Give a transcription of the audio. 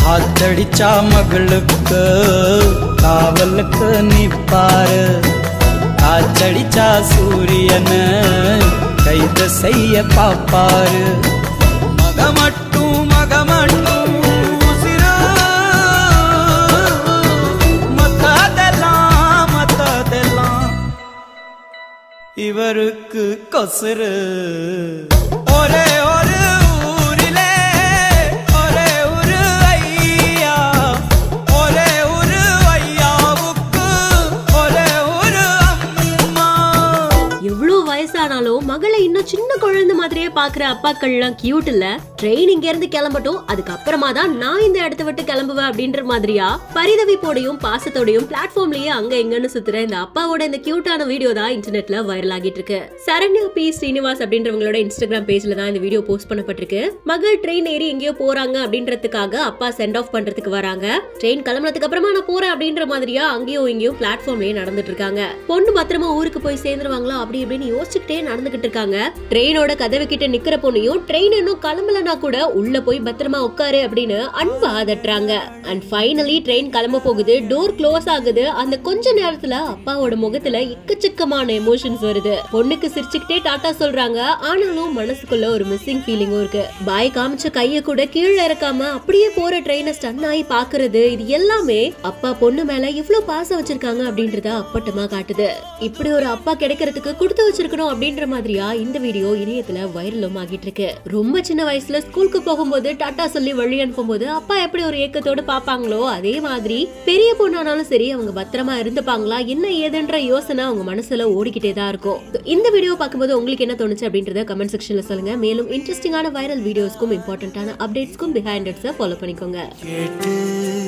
காத்தடிச்சா மகளுக்கு காவலுக்கு நிப்பாரு காத்தடிச்சா சூரியன கைது செய்ய பாப்பாரு மக மட்டும் மக மட்டும் உசிரு. மத்ததெல்லாம் மத்ததெல்லாம் இவருக்கு கொசுரு ஒரே ஒரு ஊரிலே ஒரே ஒரு ஐயா ஒரே ஒரு ஐயாவுக்கு ஒரே ஒரு அம்மா எவ்வளவு வயசானாலும் மகளை இன்னும் சின்ன குழந்தை மாதிரியே பாக்குற அப்பாக்கள்லாம் கியூட் இல்ல ட்ரெயின் இங்க இருந்து கிளம்பட்டும் அதுக்கப்புறமா தான் நான் இந்த இடத்த விட்டு கிளம்புவேன் அப்படின்ற மாதிரியா பரிதவிப்போடையும் பாசத்தோடையும் பிளாட்ஃபார்ம்லயே அங்க எங்கன்னு சுத்துற இந்த அப்பாவோட இந்த கியூட்டான வீடியோ தான் இன்டர்நெட்ல வைரல் ஆகிட்டு இருக்கு சரண்யா பி ஸ்ரீனிவாஸ் அப்படின்றவங்களோட இன்ஸ்டாகிராம் பேஜ்ல தான் இந்த வீடியோ போஸ்ட் பண்ணப்பட்டிருக்கு மகள் ட்ரெயின் ஏறி எங்கேயோ போறாங்க அப்படின்றதுக்காக அப்பா சென்ட் ஆஃப் பண்றதுக்கு வராங்க ட்ரெயின் கிளம்புனதுக்கு அப்புறமா நான் போறேன் அப்படின்ற மாதிரியா அங்கேயும் இங்கேயும் பிளாட்ஃபார்ம்லயே நடந்துட்டு இருக்காங்க பொண்ணு பத்திரமா ஊருக்கு போய் சேர்ந்துருவாங்களா அப்படி இப்படின்னு யோசிச்சுக்கிட்டே நடந்துகிட்டு இருக்காங்க ட்ரெயினோட கதவு கிட்ட நிக்கிற பொண்ணையும் ட்ரெயின் இன்னும் கிளம்பலனா கூட உள்ள போய் பத்திரமா உட்காரு அப்படின்னு அன்பா அதட்டுறாங்க அண்ட் ஃபைனலி ட்ரெயின் கிளம்ப போகுது டோர் க்ளோஸ் ஆகுது அந்த கொஞ்ச நேரத்துல அப்பாவோட முகத்துல எக்கச்சக்கமான எமோஷன்ஸ் வருது பொண்ணுக்கு சிரிச்சுக்கிட்டே டாட்டா சொல்றாங்க ஆனாலும் மனசுக்குள்ள ஒரு மிஸ்ஸிங் ஃபீலிங்கும் இருக்கு பாய் காமிச்ச கைய கூட கீழே இறக்காம அப்படியே போற ட்ரெயினை ஸ்டன் ஆகி பாக்குறது இது எல்லாமே அப்பா பொண்ணு மேல இவ்ளோ பாசம் வச்சிருக்காங்க அப்படின்றத அப்பட்டமா காட்டுது இப்படி ஒரு அப்பா கிடைக்கிறதுக்கு கொடுத்து வச்சிருக்கணும் அப்படின்ற மாதிரியா இந்த வீடியோ இணையத்துல வைரலும் ஆகிட்டு இருக்கு ரொம்ப சின்ன வயசுல ஸ்கூலுக்கு போகும்போது டாட்டா சொல்லி வழி அனுப்பும்போது அப்பா எப்படி ஒரு ஏக்கத்தோட பாப்பாங்களோ அதே மாதிரி பெரிய பொண்ணானாலும் சரி அவங்க பத்திரமா இருந்துப்பாங்களா என்ன ஏதுன்ற யோசனை அவங்க மனசுல ஓடிக்கிட்டே தான் இருக்கும் So, இந்த வீடியோ பார்க்கும்போது உங்களுக்கு என்ன தோணுச்சு அப்படின்றத கமெண்ட் செக்ஷன்ல சொல்லுங்க மேலும் இன்ட்ரெஸ்டிங்கான வைரல் வீடியோஸ்க்கும் இம்பார்ட்டன்டான அப்டேட்ஸ்க்கும் பிஹைண்ட் ஃபாலோ பண்ணிக்கோங்க கேட்டு